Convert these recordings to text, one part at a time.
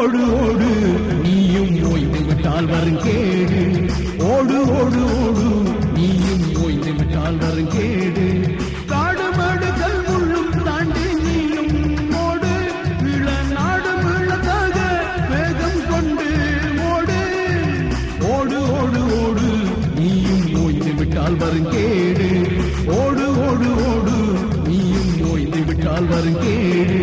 ஓடு ஓடு நீயும் ஓய்ந்து விட்டால் வரும் கேடு ஓடு ஓடு ஓடு நீயும் ஓய்ந்து விட்டால் வரும் கேடு காடு மடுகள் முள்ளும் தாண்டி நீயும் ஓடு இள நாடு இழந்தாக வேகம் கொண்டு ஓடு ஓடு ஓடு ஓடு நீயும் ஓய்ந்து விட்டால் வரும் கேடு ஓடு ஓடு ஓடு நீயும் ஓய்ந்து விட்டால் வரும் கேடு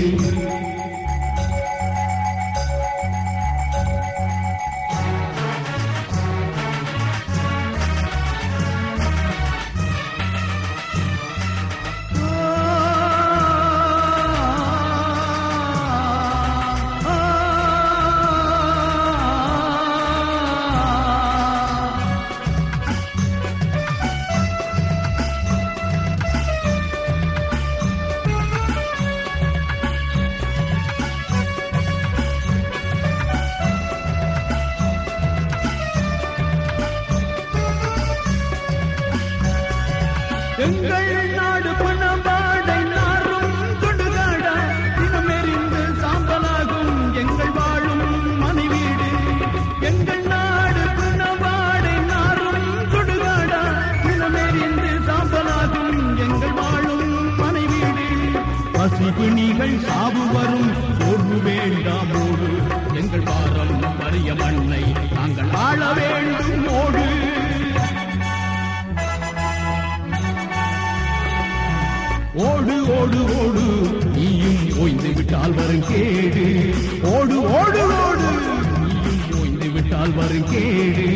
எங்கள் நாடு பணபாடை நாரும் கொடுகாடா தினமெறிந்து சாம்பலாகும் எங்கள் வாழும் மனைவீடு எங்கள் நாடு பணபாடை நாரும் கொடுகாடா தினமெறிந்து சாம்பலாகும் எங்கள் வாழும் மனைவீடு பசிபிணிகள் சாவு வரும் சோர்வு வேண்டாம் ஓடு எங்கள் பாரம் வறிய மண்ணை நாங்கள் ஆள வேண்டும் ஓடு ஓடு ஓடு ஓடு நீயும் ஓய்ந்து விட்டால் வரும் கேடு ஓடு ஓடு ஓடு நீயும் ஓய்ந்து விட்டால் வரும் கேடு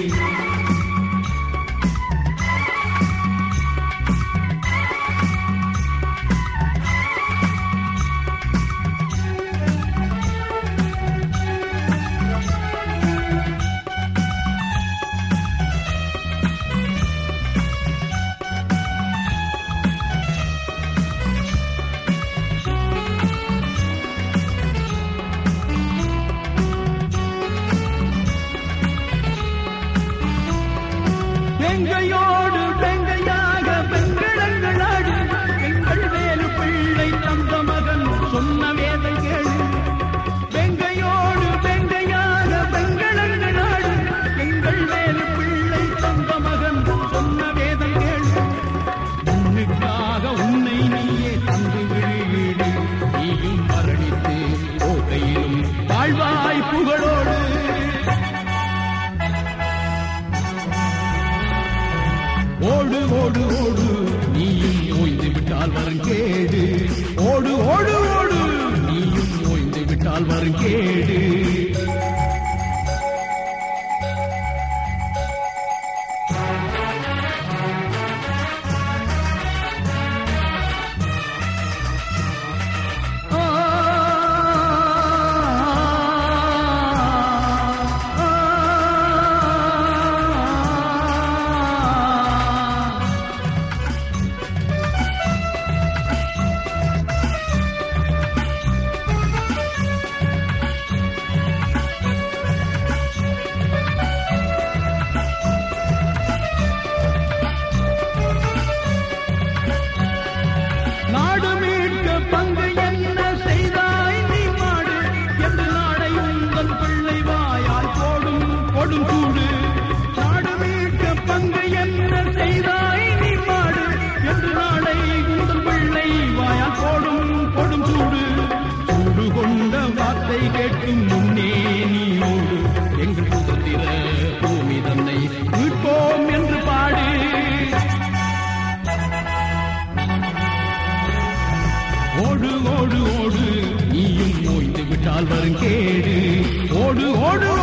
எங்கையோடு வெங்கையாக வெங்கடங்களாடு எங்கள் வேலு பிள்ளை தந்த மகன் சொன்ன வேதை கேளு வெங்கையோடு வெங்கையாக வெங்கடங்களாடு எங்கள் வேலு பிள்ளை தந்த மகன் சொன்ன வேதை கேளு உன்னுக்காக உன்னை நீயே தந்து விழியீடு நீயும் மரணித்து போகையிலும் வாழ்வாய் புகழோடு ஓடு ஓடு ஓடு நீயும் ஓய்ந்து விட்டால் வரும் கேடு ஓடு ஓடு ஓடு நீயும் ஓய்ந்து விட்டால் வரும் கேடு ஆ, ஆ, ஆ. நாடு மீட்க பங்கு என்ன செய்தாய் நீ மாடு என்று நாடை உங்கள் பிள்ளை வாயால் போடும் கொடும் கூடு நாடு மீட்க பங்கு என்ன செய்தாய் நீ மாடு என்று நாடை உங்கள் பிள்ளை வாயால் போடும் கொடும் சூடு சூடு கொண்ட வார்த்தை கேட்கும் முன்னே நீ ஓடு எங்கள் சுதந்திர பூமி தன்னை மீட்போம் என்று பாடு ஓடு ஓடு ஓடு நீயும் ஓய்ந்து விட்டால் வரும் கேடு ஓடு ஓடு